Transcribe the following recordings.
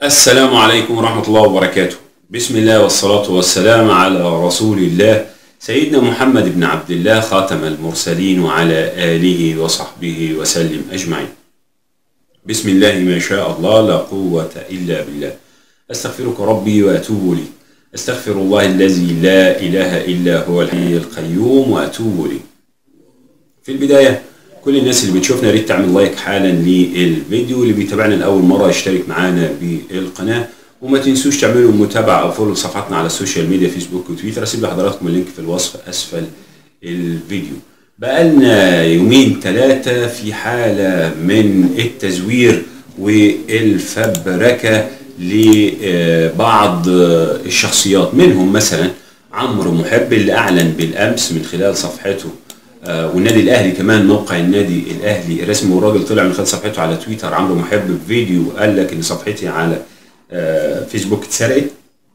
السلام عليكم ورحمة الله وبركاته بسم الله والصلاة والسلام على رسول الله سيدنا محمد بن عبد الله خاتم المرسلين وعلى آله وصحبه وسلم أجمعين بسم الله ما شاء الله لا قوة إلا بالله أستغفرك ربي وأتوب لي أستغفر الله الذي لا إله إلا هو الحي القيوم وأتوب لي في البداية كل الناس اللي بتشوفنا يا ريت تعمل لايك حالا للفيديو اللي بيتابعنا لاول مره يشترك معانا بالقناه وما تنسوش تعملوا متابعه او فولو صفحاتنا على السوشيال ميديا فيسبوك وتويتر اسيب لحضراتكم اللينك في الوصف اسفل الفيديو بقالنا يومين ثلاثه في حاله من التزوير والفبركه لبعض الشخصيات منهم مثلا عمرو محب اللي اعلن بالامس من خلال صفحته آه، والنادي الاهلي كمان موقع النادي الاهلي الرسمي والراجل طلع من خلال صفحته على تويتر عمرو محب بفيديو قال لك ان صفحتي على آه، فيسبوك اتسرقت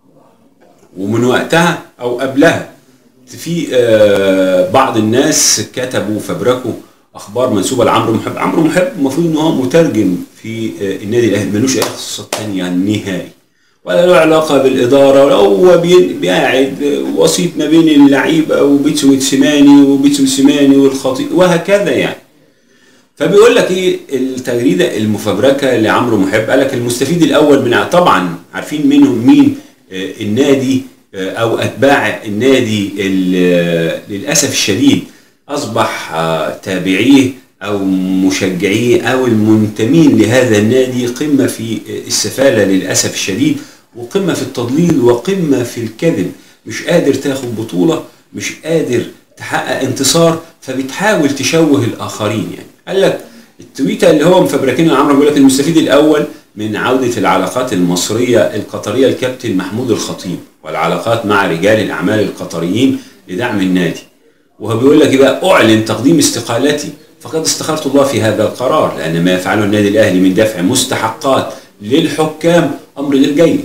ومن وقتها او قبلها في آه، بعض الناس كتبوا فبركوا اخبار منسوبه لعمرو محب عمرو محب المفروض ان هو مترجم في النادي الاهلي ملوش اي اختصاصات ثانيه نهائي ولا له علاقه بالاداره ولا هو قاعد وسيط ما بين اللعيبه وبيتسو وتسيماني وبيتسو سيماني والخطيب وهكذا يعني فبيقول لك ايه التغريده المفبركه لعمرو محب قال لك المستفيد الاول من طبعا عارفين منهم مين آه النادي آه او اتباع النادي للاسف الشديد اصبح آه تابعيه او مشجعيه او المنتمين لهذا النادي قمه في السفاله للاسف الشديد وقمه في التضليل وقمه في الكذب مش قادر تاخد بطوله مش قادر تحقق انتصار فبتحاول تشوه الاخرين يعني قال لك التويته اللي هو مفبركين عمرو بيقول لك المستفيد الاول من عوده العلاقات المصريه القطريه الكابتن محمود الخطيب والعلاقات مع رجال الاعمال القطريين لدعم النادي وهو بيقول لك بقى اعلن تقديم استقالتي فقد استخرت الله في هذا القرار لان ما يفعله النادي الاهلي من دفع مستحقات للحكام امر غير جيد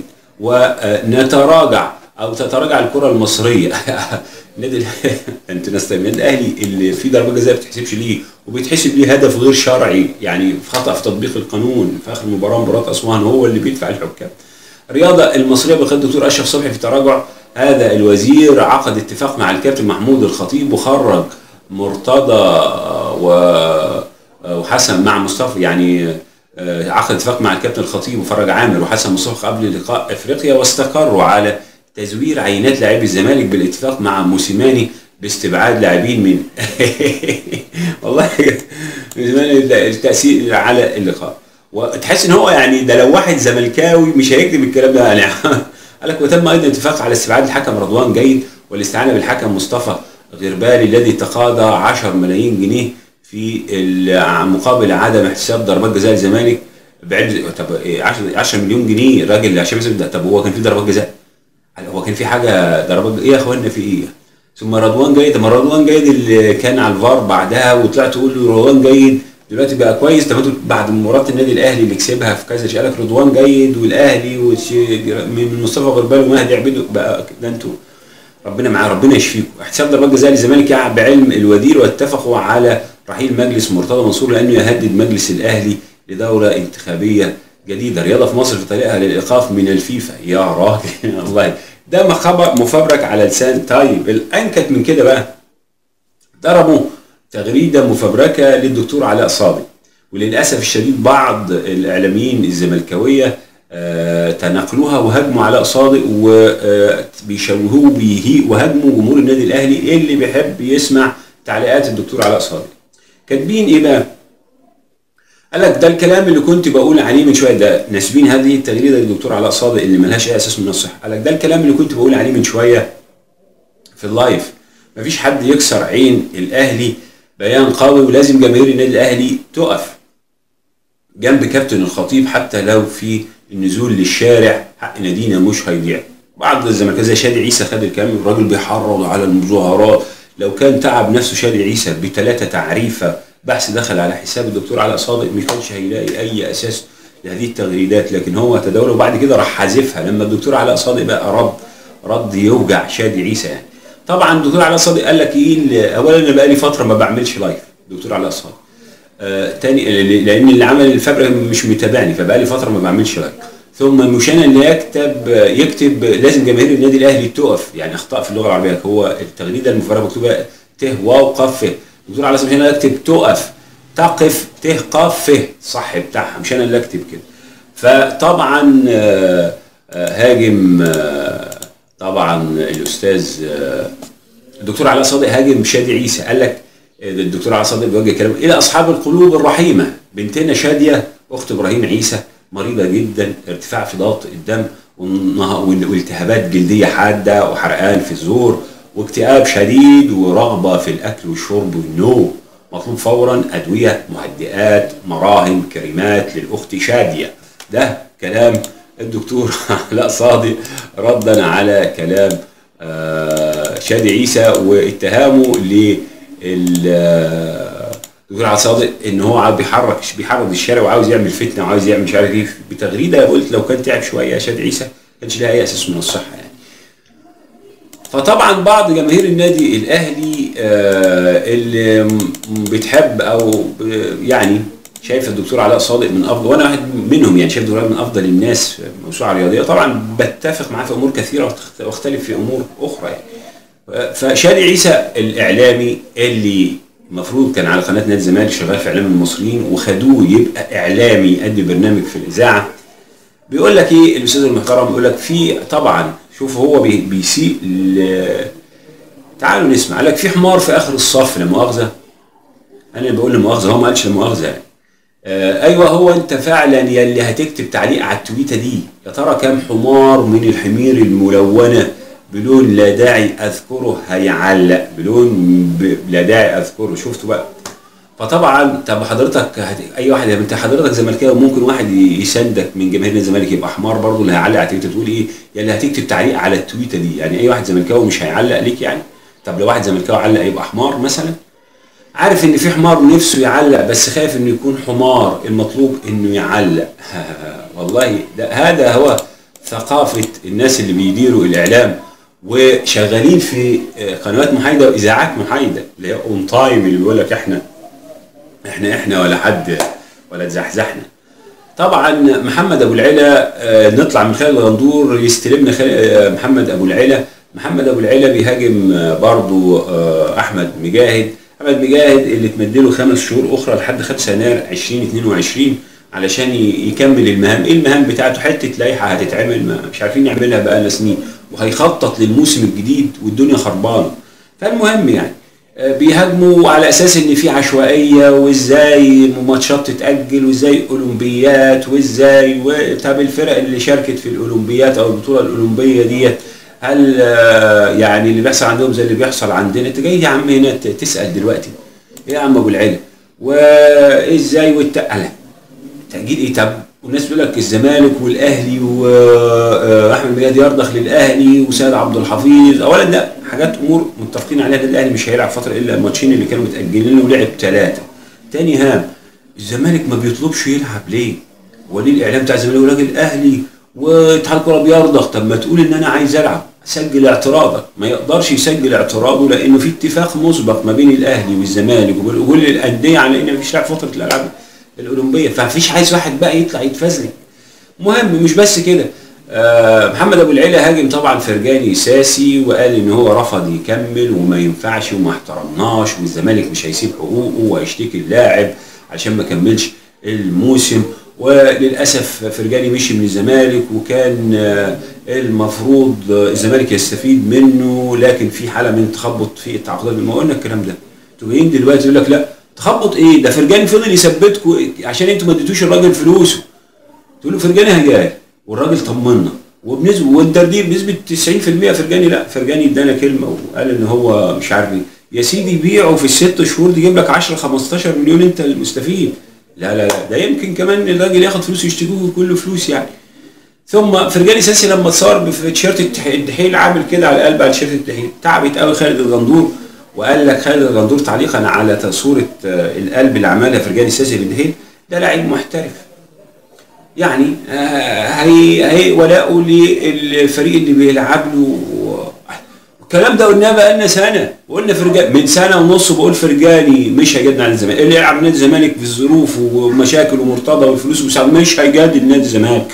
ونتراجع او تتراجع الكره المصريه النادي انت ناس النادي الاهلي اللي فيه ضربه جزاء ما بتحسبش ليه وبيتحسب ليه هدف غير شرعي يعني خطا في تطبيق القانون في اخر مباراه مباراه اسوان هو اللي بيدفع الحكام الرياضه المصريه بقياده الدكتور اشرف صبحي في تراجع هذا الوزير عقد اتفاق مع الكابتن محمود الخطيب وخرج مرتضى وحسن مع مصطفى يعني عقد اتفاق مع الكابتن الخطيب وفرج عامر وحسن مصطفى قبل لقاء افريقيا واستقروا على تزوير عينات لاعبي الزمالك بالاتفاق مع موسيماني باستبعاد لاعبين من والله التاثير على اللقاء وتحس ان هو يعني ده لو واحد زملكاوي مش هيكتب الكلام ده يعني قال لك وتم ايضا اتفاق على استبعاد الحكم رضوان جيد والاستعانه بالحكم مصطفى غربالي الذي تقاضى 10 ملايين جنيه في مقابل عدم احتساب ضربات جزاء الزمالك بعد طب 10 مليون جنيه الراجل عشان ده طب هو كان في ضربات جزاء هو كان في حاجه ضربات ايه يا اخوانا في ايه ثم رضوان جيد ما رضوان جيد اللي كان على الفار بعدها وطلعت تقول له رضوان جيد دلوقتي بقى كويس طب بعد مباراه النادي الاهلي اللي كسبها في كذا شيء قال لك رضوان جيد والاهلي من مصطفى غربال ومهدي عبيد بقى ده انتوا ربنا معاه ربنا يشفيكم احتساب ضربات جزاء للزمالك يعني بعلم الودير واتفقوا على رحيل مجلس مرتضى منصور لانه يهدد مجلس الاهلي لدوره انتخابيه جديده رياضه في مصر في طريقها للايقاف من الفيفا يا راجل الله ده خبر مفبرك على لسان طيب الانكت من كده بقى ضربوا تغريده مفبركه للدكتور علاء صادق وللاسف الشديد بعض الاعلاميين الزملكاويه آه تناقلوها وهاجموا علاء صادق وبيشوهوه بيه وهاجموا جمهور النادي الاهلي اللي بيحب يسمع تعليقات الدكتور علاء صادق. كاتبين ايه بقى؟ قال لك ده الكلام اللي كنت بقول عليه من شويه ده ناسبين هذه التغريده للدكتور علاء صادق اللي ملهاش اي اساس من الصحه، قال لك ده الكلام اللي كنت بقول عليه من شويه في اللايف مفيش حد يكسر عين الاهلي بيان قوي ولازم جماهير النادي الاهلي تقف جنب كابتن الخطيب حتى لو في النزول للشارع حق نادينا مش هيضيع بعض الزملكاويه زي شادي عيسى خد الكلام الراجل بيحرض على المظاهرات لو كان تعب نفسه شادي عيسى بثلاثه تعريفه بحث دخل على حساب الدكتور علاء صادق ما كانش هيلاقي اي اساس لهذه التغريدات لكن هو تداول وبعد كده راح حذفها لما الدكتور علاء صادق بقى رد رد يوجع شادي عيسى يعني طبعا الدكتور علاء صادق قال لك ايه اولا انا بقى لي فتره ما بعملش لايف الدكتور علاء صادق آه تاني لان اللي عمل الفبركه مش متابعني فبقى لي فتره ما بعملش لايك ثم مش انا اللي يكتب يكتب لازم جماهير النادي الاهلي تقف يعني اخطاء في اللغه العربيه هو التغريده المفرغه مكتوبه ت واو قف ف الدكتور على مش انا اللي اكتب تقف تقف ت قف ف صح بتاعها مش انا اللي اكتب كده فطبعا آه، آه، هاجم آه، طبعا الاستاذ آه، الدكتور علاء صادق هاجم شادي عيسى قال لك الدكتور علاء صادق بيوجه كلام الى اصحاب القلوب الرحيمه بنتنا شاديه اخت ابراهيم عيسى مريضه جدا ارتفاع في ضغط الدم والنها- وال- والتهابات جلديه حاده وحرقان في الزور واكتئاب شديد ورغبه في الاكل والشرب والنوم مطلوب فورا ادويه مهدئات مراهم كريمات للاخت شاديه ده كلام الدكتور علاء صادق ردا على كلام آه، شادي عيسى واتهامه لل دكتور علاء صادق ان هو عاوز بيحرك بيحرك الشارع وعاوز يعمل فتنه وعاوز يعمل مش عارف ايه بتغريده قلت لو كان تعب شويه يا شادي عيسى ما كانش لها اي اساس من الصحه يعني فطبعا بعض جماهير النادي الاهلي آه، اللي م- بتحب او ب- يعني شايف الدكتور علاء صادق من افضل وانا واحد منهم يعني شايف الدكتور علاء من افضل الناس في الموسوعه الرياضيه طبعا بتفق معاه في امور كثيره واخت- واختلف في امور اخرى يعني فشادي عيسى الاعلامي اللي المفروض كان على قناه نادي الزمالك شغال في اعلام المصريين وخدوه يبقى اعلامي يؤدي برنامج في الاذاعه بيقول لك ايه الاستاذ المحترم بيقول لك في طبعا شوف هو بي- بيسيء ل- تعالوا نسمع قال لك في حمار في اخر الصف لا مؤاخذه انا اللي بقول لا مؤاخذه هو ما قالش لا مؤاخذه يعني آه ايوه هو انت فعلا يلي هتكتب تعليق على التويته دي يا ترى كام حمار من الحمير الملونه بلون لا داعي اذكره هيعلق بلون ب... لا داعي اذكره شفتوا بقى فطبعا طب حضرتك هت... اي واحد انت حضرتك زملكاوي ممكن واحد يساندك من جماهير نادي الزمالك يبقى حمار برضه اللي هيعلق على التويته تقول ايه يلي هتكتب تعليق على التويته دي يعني اي واحد زملكاوي مش هيعلق ليك يعني طب لو واحد زملكاوي علق يبقى حمار مثلا عارف ان في حمار نفسه يعلق بس خايف انه يكون حمار المطلوب انه يعلق والله ده هذا هو ثقافة الناس اللي بيديروا الاعلام وشغالين في آه، قنوات محايدة واذاعات محايدة اللي هي اون تايم اللي بيقول لك احنا احنا احنا ولا حد ولا تزحزحنا طبعا محمد ابو العلا آه، نطلع من خالد الغندور يستلمنا خال- آه، محمد ابو العلا محمد ابو العلا بيهاجم آه، برضو آه، احمد مجاهد احمد مجاهد اللي تمدله خمس شهور اخرى لحد 5 يناير 2022 علشان ي- يكمل المهام ايه المهام بتاعته حته لائحه هتتعمل ما- مش عارفين نعملها بقالنا سنين وهيخطط للموسم الجديد والدنيا خربانه فالمهم يعني آه، بيهاجموا على اساس ان في عشوائيه وازاي ماتشات تتاجل وازاي اولمبيات وازاي و- طب الفرق اللي شاركت في الاولمبيات او البطوله الاولمبيه ديت هل آه، يعني اللي بيحصل عندهم زي اللي بيحصل عندنا انت جاي يا عم هنا ت- تسال دلوقتي ايه يا عم ابو العلا وازاي والتقله تأجيل ايه طب والناس بيقول لك الزمالك والاهلي واحمد مجاهد يرضخ للاهلي وسيد عبد الحفيظ اولا ده حاجات امور متفقين عليها ان الاهلي مش هيلعب فتره الا الماتشين اللي كانوا متاجلين له ولعب ثلاثه تاني هام الزمالك ما بيطلبش يلعب ليه؟ وليه الاعلام بتاع الزمالك يقول لك الاهلي واتحاد الكوره بيرضخ طب ما تقول ان انا عايز العب سجل اعتراضك ما يقدرش يسجل اعتراضه لانه في اتفاق مسبق ما بين الاهلي والزمالك وكل الانديه على ان مفيش لعب فتره الالعاب الاولمبيه فمفيش عايز واحد بقى يطلع يتفزلك مهم مش بس كده آه، محمد ابو العلا هاجم طبعا فرجاني ساسي وقال ان هو رفض يكمل وما ينفعش وما احترمناش والزمالك مش هيسيب حقوقه وهيشتكي اللاعب عشان ما كملش الموسم وللاسف فرجاني مشي من الزمالك وكان آه، المفروض آه، الزمالك يستفيد منه لكن في حاله من التخبط في التعاقدات ما قلنا الكلام ده انتوا جايين دلوقتي يقول لك لا تخبط ايه ده فرجاني فضل يثبتكم عشان انتوا ما اديتوش الراجل فلوسه تقول له فرجاني هيجي والراجل طمنا وبنسبه والترديد بنسبه 90% فرجاني لا فرجاني ادانا كلمه وقال ان هو مش عارف ايه يا سيدي بيعه في الست شهور دي يجيب لك 10 15 مليون انت المستفيد لا لا لا ده يمكن كمان الراجل ياخد فلوس يشتكوه كله فلوس يعني ثم فرجاني ساسي لما اتصور في تيشيرت التح- الدحيل عامل كده على القلب على تيشيرت الدحيل تعبت قوي خالد الغندور وقال لك خالد الغندور تعليقا على صوره آه، القلب اللي عملها فرجاني ساسي للدحيل ده لاعب محترف يعني آه، هي هي ولاؤه للفريق اللي بيلعب له الكلام ده قلناه بقالنا سنه وقلنا فرجاني من سنه ونص بقول فرجاني مش هيجدد على الزمالك اللي يلعب نادي الزمالك في الظروف ومشاكل ومرتضى والفلوس ومساعد مش هيجدد نادي الزمالك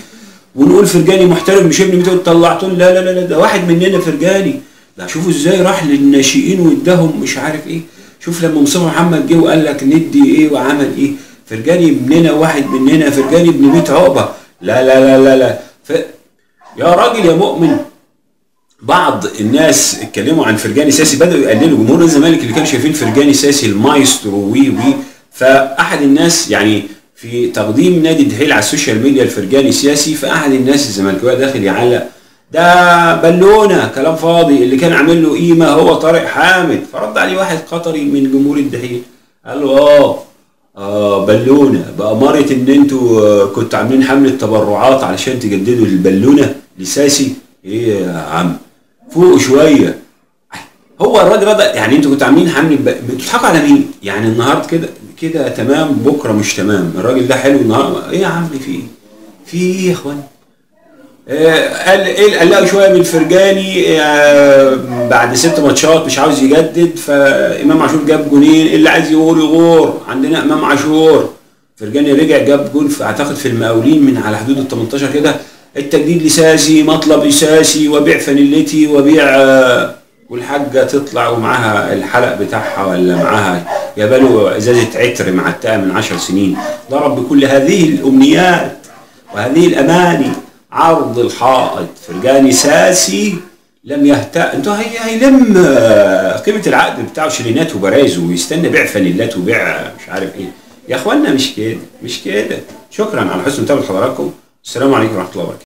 ونقول فرجاني محترف مش ابن متى طلعتوا لا لا لا لا ده واحد مننا فرجاني ده شوفوا ازاي راح للناشئين واداهم مش عارف ايه شوف لما مصطفى محمد جه وقال لك ندي ايه وعمل ايه فرجاني ابننا واحد مننا فرجاني ابن بيت عقبه لا لا لا لا لا ف... يا راجل يا مؤمن بعض الناس اتكلموا عن فرجاني ساسي بدأوا يقللوا جمهور الزمالك اللي كانوا شايفين فرجاني ساسي المايسترو وي وي فأحد الناس يعني في تقديم نادي الدحيل على السوشيال ميديا الفرجاني سياسي فأحد الناس الزملكاويه داخل يعلق ده بالونه كلام فاضي اللي كان عامل له قيمه هو طارق حامد فرد عليه واحد قطري من جمهور الدحيل قال له اه اه بالونه بأمارة ان انتوا آه، كنتوا عاملين حملة تبرعات علشان تجددوا البالونه لساسي ايه يا عم فوق شويه هو الراجل رضى يعني انتوا كنتوا عاملين حمله ب... بتضحكوا على مين؟ يعني النهارده كده كده تمام بكره مش تمام الراجل ده حلو النهارده ايه يا عم في ايه؟ في ايه يا اخوان؟ آه، قال ايه قلقوا شويه من فرجاني آه، بعد ست ماتشات مش عاوز يجدد فامام عاشور جاب جونين اللي عايز يغور يغور عندنا امام عاشور فرجاني رجع جاب جون في اعتقد في المقاولين من على حدود ال 18 كده التجديد لساسي مطلب اساسي وبيع فانيلتي وبيع آه، والحاجه تطلع ومعاها الحلق بتاعها ولا معاها جابله ازازه عطر معتقه من 10 سنين ضرب بكل هذه الامنيات وهذه الاماني عرض الحائط فرجاني ساسي لم يهتم انتوا هي هيلم آه، قيمه العقد بتاعه شرينات وبرايز ويستنى بيع فانيلات وبيع مش عارف ايه يا اخوانا مش كده مش كده شكرا على حسن متابعه حضراتكم السلام عليكم ورحمه الله وبركاته